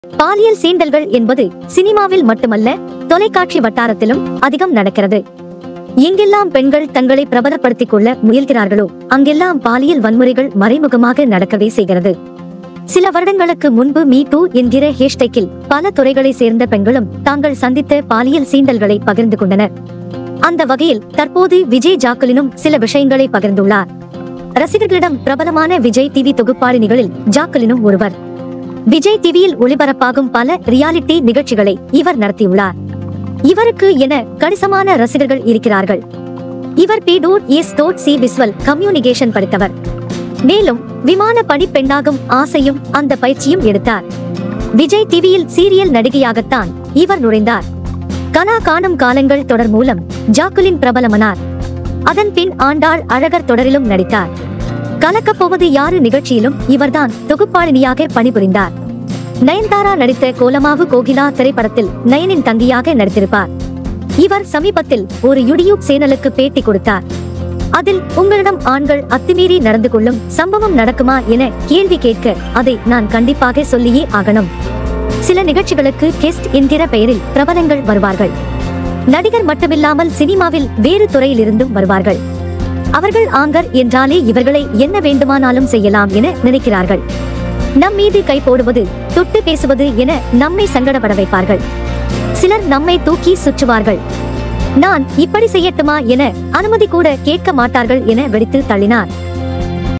பாலியல் சீண்டல்கள் என்பது சினிமாவில் மட்டுமல்ல தொலைக்காட்சி வட்டாரத்திலும் அதிகம் நடக்கிறது எங்கெல்லாம் பெண்கள் தங்களை பிரபலப்படுத்திக் கொள்ள முயல்கிறார்களோ அங்கெல்லாம் பாலியல் வன்முறைகள் மறைமுகமாக நடக்கவே செய்கிறது சில வருடங்களுக்கு முன்பு மீ டூ என்கிற ஹேஷ்டேக்கில் பல துறைகளை சேர்ந்த பெண்களும் தாங்கள் சந்தித்த பாலியல் சீண்டல்களை பகிர்ந்து கொண்டனர் அந்த வகையில் தற்போது விஜய் ஜாக்குலினும் சில விஷயங்களை பகிர்ந்துள்ளார் ரசிகர்களிடம் பிரபலமான விஜய் டிவி தொகுப்பாளினிகளில் ஜாக்குலினும் ஒருவர் விஜய் டிவியில் ஒளிபரப்பாகும் பல ரியாலிட்டி நிகழ்ச்சிகளை இவர் நடத்தியுள்ளார் இவருக்கு என கணிசமான ரசிகர்கள் இருக்கிறார்கள் இவர் பீடூர் எஸ் டோட் சி விஸ்வல் கம்யூனிகேஷன் படித்தவர் மேலும் விமான பணிப்பெண்ணாகும் ஆசையும் அந்த பயிற்சியும் எடுத்தார் விஜய் டிவியில் சீரியல் நடிகையாகத்தான் இவர் நுழைந்தார் கனா காணும் காலங்கள் தொடர் மூலம் ஜாக்குலின் பிரபலமனார் அதன் பின் ஆண்டாள் அழகர் தொடரிலும் நடித்தார் கலக்கப் போவது யாரு நிகழ்ச்சியிலும் இவர்தான் தொகுப்பாளினியாக பணிபுரிந்தார் நயன்தாரா நடித்த கோலமாவு கோகிலா திரைப்படத்தில் நயனின் தங்கியாக நடித்திருப்பார் இவர் சமீபத்தில் ஒரு யூடியூப் சேனலுக்கு பேட்டி கொடுத்தார் அதில் உங்களிடம் ஆண்கள் அத்துமீறி நடந்து கொள்ளும் சம்பவம் நடக்குமா என கேள்வி கேட்க அதை நான் கண்டிப்பாக சொல்லியே ஆகணும் சில நிகழ்ச்சிகளுக்கு கெஸ்ட் என்கிற பெயரில் பிரபலங்கள் வருவார்கள் நடிகர் மட்டுமில்லாமல் சினிமாவில் வேறு துறையிலிருந்தும் வருவார்கள் அவர்கள் ஆங்கர் என்றாலே இவர்களை என்ன வேண்டுமானாலும் செய்யலாம் என நினைக்கிறார்கள் நம் மீது கை போடுவது தொட்டு பேசுவது என நம்மை சங்கடப்பட வைப்பார்கள் சிலர் நம்மை தூக்கி சுற்றுவார்கள் நான் இப்படி செய்யட்டுமா என அனுமதி கூட கேட்க மாட்டார்கள் என வெடித்து தள்ளினார்